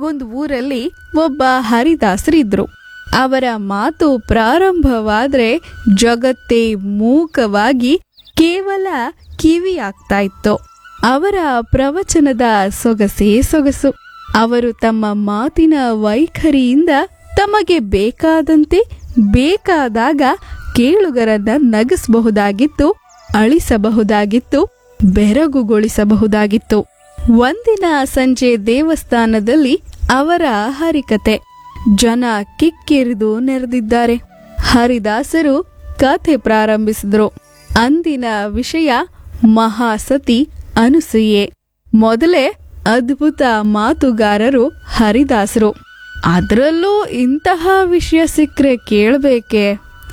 ಹೀಗೊಂದು ಊರಲ್ಲಿ ಒಬ್ಬ ಹರಿದಾಸರಿದ್ರು ಅವರ ಮಾತು ಪ್ರಾರಂಭವಾದ್ರೆ ಜಗತ್ತೇ ಮೂಕವಾಗಿ ಕೇವಲ ಕಿವಿ ಆಗ್ತಾ ಇತ್ತು ಅವರ ಪ್ರವಚನದ ಸೊಗಸೇ ಸೊಗಸು ಅವರು ತಮ್ಮ ಮಾತಿನ ವೈಖರಿಯಿಂದ ತಮಗೆ ಬೇಕಾದಂತೆ ಬೇಕಾದಾಗ ಕೇಳುಗರನ್ನ ನಗಿಸಬಹುದಾಗಿತ್ತು ಅಳಿಸಬಹುದಾಗಿತ್ತು ಬೆರಗುಗೊಳಿಸಬಹುದಾಗಿತ್ತು ಒಂದಿನ ಸಂಜೆ ದೇವಸ್ಥಾನದಲ್ಲಿ ಅವರ ಹರಿಕತೆ ಜನ ಕಿಕ್ಕಿರಿದು ನೆರೆದಿದ್ದಾರೆ ಹರಿದಾಸರು ಕಥೆ ಪ್ರಾರಂಭಿಸಿದ್ರು ಅಂದಿನ ವಿಷಯ ಮಹಾಸತಿ ಅನುಸೂಯೆ ಮೊದಲೇ ಅದ್ಭುತ ಮಾತುಗಾರರು ಹರಿದಾಸರು ಅದರಲ್ಲೂ ಇಂತಹ ವಿಷಯ ಸಿಕ್ಕರೆ ಕೇಳಬೇಕೆ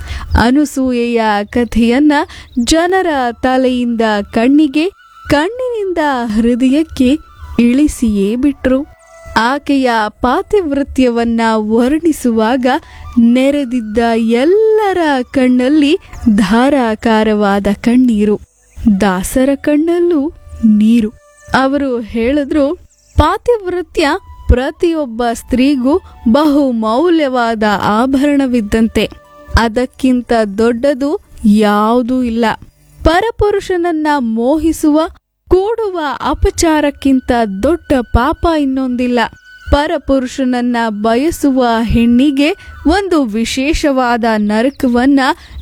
ಅನುಸೂಯೆಯ ಕಥೆಯನ್ನ ಜನರ ತಲೆಯಿಂದ ಕಣ್ಣಿಗೆ ಕಣ್ಣಿನಿಂದ ಹೃದಯಕ್ಕೆ ಇಳಿಸಿಯೇ ಬಿಟ್ರು ಆಕೆಯ ಪಾತಿವೃತ್ಯವನ್ನ ವರ್ಣಿಸುವಾಗ ನೆರೆದಿದ್ದ ಎಲ್ಲರ ಕಣ್ಣಲ್ಲಿ ಧಾರಾಕಾರವಾದ ಕಣ್ಣೀರು ದಾಸರ ಕಣ್ಣಲ್ಲೂ ನೀರು ಅವರು ಹೇಳಿದ್ರು ಪಾತಿವೃತ್ಯ ಪ್ರತಿಯೊಬ್ಬ ಸ್ತ್ರೀಗೂ ಬಹು ಮೌಲ್ಯವಾದ ಆಭರಣವಿದ್ದಂತೆ ಅದಕ್ಕಿಂತ ದೊಡ್ಡದು ಯಾವುದೂ ಇಲ್ಲ ಪರಪುರುಷನನ್ನ ಮೋಹಿಸುವ ಕೂಡುವ ಅಪಚಾರಕ್ಕಿಂತ ದೊಡ್ಡ ಪಾಪ ಇನ್ನೊಂದಿಲ್ಲ ಪರಪುರುಷನನ್ನ ಬಯಸುವ ಹೆಣ್ಣಿಗೆ ಒಂದು ವಿಶೇಷವಾದ ನರಕವನ್ನ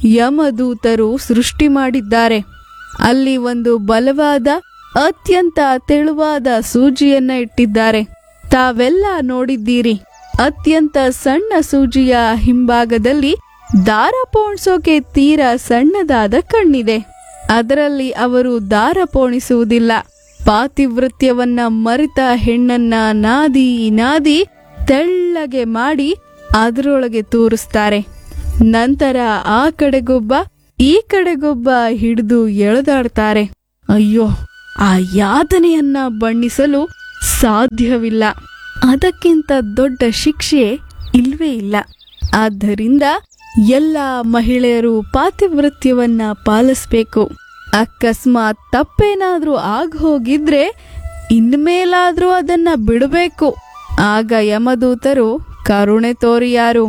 ಯಮದೂತರು ಸೃಷ್ಟಿ ಮಾಡಿದ್ದಾರೆ ಅಲ್ಲಿ ಒಂದು ಬಲವಾದ ಅತ್ಯಂತ ತೆಳುವಾದ ಸೂಜಿಯನ್ನ ಇಟ್ಟಿದ್ದಾರೆ ತಾವೆಲ್ಲ ನೋಡಿದ್ದೀರಿ ಅತ್ಯಂತ ಸಣ್ಣ ಸೂಜಿಯ ಹಿಂಭಾಗದಲ್ಲಿ ದಾರ ಪೋಣಿಸೋಕೆ ತೀರಾ ಸಣ್ಣದಾದ ಕಣ್ಣಿದೆ ಅದರಲ್ಲಿ ಅವರು ದಾರ ಪೋಣಿಸುವುದಿಲ್ಲ ಪಾತಿವೃತ್ಯವನ್ನ ಮರೆತ ಹೆಣ್ಣನ್ನ ನಾದಿ ನಾದಿ ತೆಳ್ಳಗೆ ಮಾಡಿ ಅದರೊಳಗೆ ತೂರಿಸ್ತಾರೆ ನಂತರ ಆ ಕಡೆಗೊಬ್ಬ ಈ ಕಡೆಗೊಬ್ಬ ಹಿಡಿದು ಎಳೆದಾಡ್ತಾರೆ ಅಯ್ಯೋ ಆ ಯಾತನೆಯನ್ನ ಬಣ್ಣಿಸಲು ಸಾಧ್ಯವಿಲ್ಲ ಅದಕ್ಕಿಂತ ದೊಡ್ಡ ಶಿಕ್ಷೆ ಇಲ್ವೇ ಇಲ್ಲ ಆದ್ದರಿಂದ ಎಲ್ಲ ಮಹಿಳೆಯರು ಪಾತಿವೃತ್ಯವನ್ನ ಪಾಲಿಸ್ಬೇಕು ಅಕಸ್ಮಾತ್ ತಪ್ಪೇನಾದ್ರೂ ಆಗ ಹೋಗಿದ್ರೆ ಇನ್ಮೇಲಾದ್ರೂ ಅದನ್ನ ಬಿಡಬೇಕು ಆಗ ಯಮದೂತರು ಕರುಣೆ ತೋರಿಯಾರು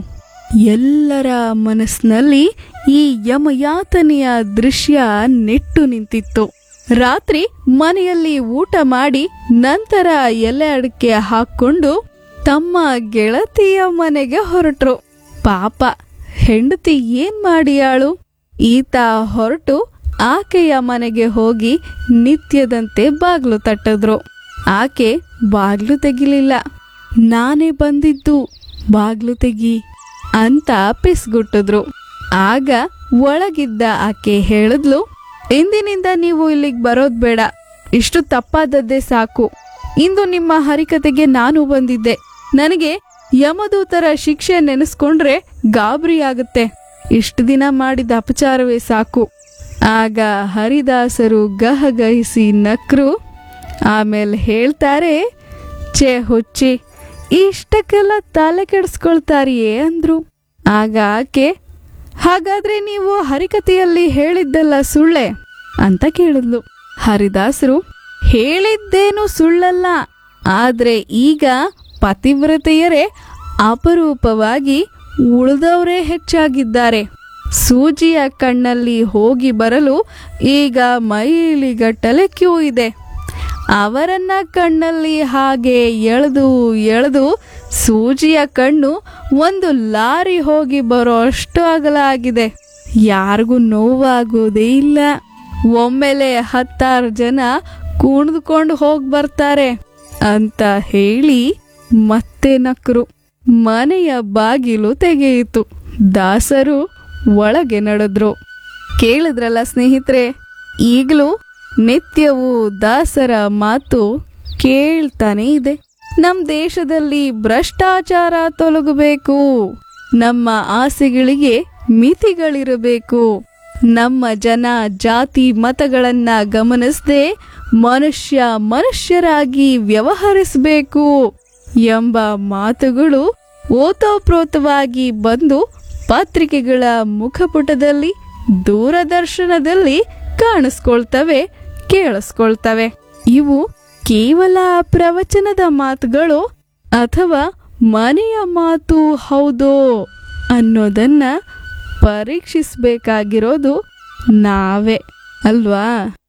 ಎಲ್ಲರ ಮನಸ್ಸಿನಲ್ಲಿ ಈ ಯಮಯಾತನೆಯ ದೃಶ್ಯ ನೆಟ್ಟು ನಿಂತಿತ್ತು ರಾತ್ರಿ ಮನೆಯಲ್ಲಿ ಊಟ ಮಾಡಿ ನಂತರ ಎಲೆ ಅಡಿಕೆ ಹಾಕೊಂಡು ತಮ್ಮ ಗೆಳತಿಯ ಮನೆಗೆ ಹೊರಟ್ರು ಪಾಪ ಹೆಂಡತಿ ಏನ್ ಮಾಡಿಯಾಳು ಈತ ಹೊರಟು ಆಕೆಯ ಮನೆಗೆ ಹೋಗಿ ನಿತ್ಯದಂತೆ ಬಾಗ್ಲು ತಟ್ಟಿದ್ರು ಆಕೆ ಬಾಗ್ಲು ತೆಗಿಲಿಲ್ಲ ನಾನೇ ಬಂದಿದ್ದು ಬಾಗ್ಲು ತೆಗಿ ಅಂತ ಪಿಸ್ಗುಟ್ಟಿದ್ರು ಆಗ ಒಳಗಿದ್ದ ಆಕೆ ಹೇಳಿದ್ಲು ಇಂದಿನಿಂದ ನೀವು ಇಲ್ಲಿಗೆ ಬರೋದ್ ಬೇಡ ಇಷ್ಟು ತಪ್ಪಾದದ್ದೇ ಸಾಕು ಇಂದು ನಿಮ್ಮ ಹರಿಕತೆಗೆ ನಾನು ಬಂದಿದ್ದೆ ನನಗೆ ಯಮದೂತರ ಶಿಕ್ಷೆ ನೆನೆಸ್ಕೊಂಡ್ರೆ ಗಾಬರಿ ಆಗುತ್ತೆ ಇಷ್ಟು ದಿನ ಮಾಡಿದ ಅಪಚಾರವೇ ಸಾಕು ಆಗ ಹರಿದಾಸರು ಗಹಗಹಿಸಿ ನಕ್ರು ಆಮೇಲೆ ಹೇಳ್ತಾರೆ ಛೇ ಹುಚ್ಚಿ ಇಷ್ಟಕ್ಕೆಲ್ಲ ತಲೆ ಕೆಡಿಸ್ಕೊಳ್ತಾರಿಯೇ ಅಂದ್ರು ಆಗ ಆಕೆ ಹಾಗಾದ್ರೆ ನೀವು ಹರಿಕತೆಯಲ್ಲಿ ಹೇಳಿದ್ದಲ್ಲ ಸುಳ್ಳೆ ಅಂತ ಕೇಳಿದ್ಲು ಹರಿದಾಸರು ಹೇಳಿದ್ದೇನು ಸುಳ್ಳಲ್ಲ ಆದ್ರೆ ಈಗ ಪತಿವ್ರತೆಯರೇ ಅಪರೂಪವಾಗಿ ಉಳಿದವರೇ ಹೆಚ್ಚಾಗಿದ್ದಾರೆ ಸೂಜಿಯ ಕಣ್ಣಲ್ಲಿ ಹೋಗಿ ಬರಲು ಈಗ ಮೈಲಿಗಟ್ಟಲೆ ಕ್ಯೂ ಇದೆ ಅವರನ್ನ ಕಣ್ಣಲ್ಲಿ ಹಾಗೆ ಎಳೆದು ಎಳೆದು ಸೂಜಿಯ ಕಣ್ಣು ಒಂದು ಲಾರಿ ಹೋಗಿ ಬರೋ ಅಷ್ಟು ಅಗಲ ಆಗಿದೆ ಯಾರಿಗೂ ನೋವಾಗೋದೇ ಇಲ್ಲ ಒಮ್ಮೆಲೆ ಹತ್ತಾರು ಜನ ಕುಣಿದುಕೊಂಡು ಹೋಗಿ ಬರ್ತಾರೆ ಅಂತ ಹೇಳಿ ಮತ್ತೆ ನಕ್ರು ಮನೆಯ ಬಾಗಿಲು ತೆಗೆಯಿತು ದಾಸರು ಒಳಗೆ ನಡೆದ್ರು ಕೇಳಿದ್ರಲ್ಲ ಸ್ನೇಹಿತರೆ ಈಗಲೂ ನಿತ್ಯವೂ ದಾಸರ ಮಾತು ಕೇಳ್ತಾನೆ ಇದೆ ನಮ್ ದೇಶದಲ್ಲಿ ಭ್ರಷ್ಟಾಚಾರ ತೊಲಗಬೇಕು ನಮ್ಮ ಆಸೆಗಳಿಗೆ ಮಿತಿಗಳಿರಬೇಕು ನಮ್ಮ ಜನ ಜಾತಿ ಮತಗಳನ್ನ ಗಮನಿಸದೆ ಮನುಷ್ಯ ಮನುಷ್ಯರಾಗಿ ವ್ಯವಹರಿಸಬೇಕು ಎಂಬ ಮಾತುಗಳು ಓತೋಪ್ರೋತವಾಗಿ ಬಂದು ಪತ್ರಿಕೆಗಳ ಮುಖಪುಟದಲ್ಲಿ ದೂರದರ್ಶನದಲ್ಲಿ ಕಾಣಿಸ್ಕೊಳ್ತವೆ ಕೇಳಿಸ್ಕೊಳ್ತವೆ ಇವು ಕೇವಲ ಪ್ರವಚನದ ಮಾತುಗಳು ಅಥವಾ ಮನೆಯ ಮಾತು ಹೌದೋ ಅನ್ನೋದನ್ನ ಪರೀಕ್ಷಿಸಬೇಕಾಗಿರೋದು ನಾವೇ ಅಲ್ವಾ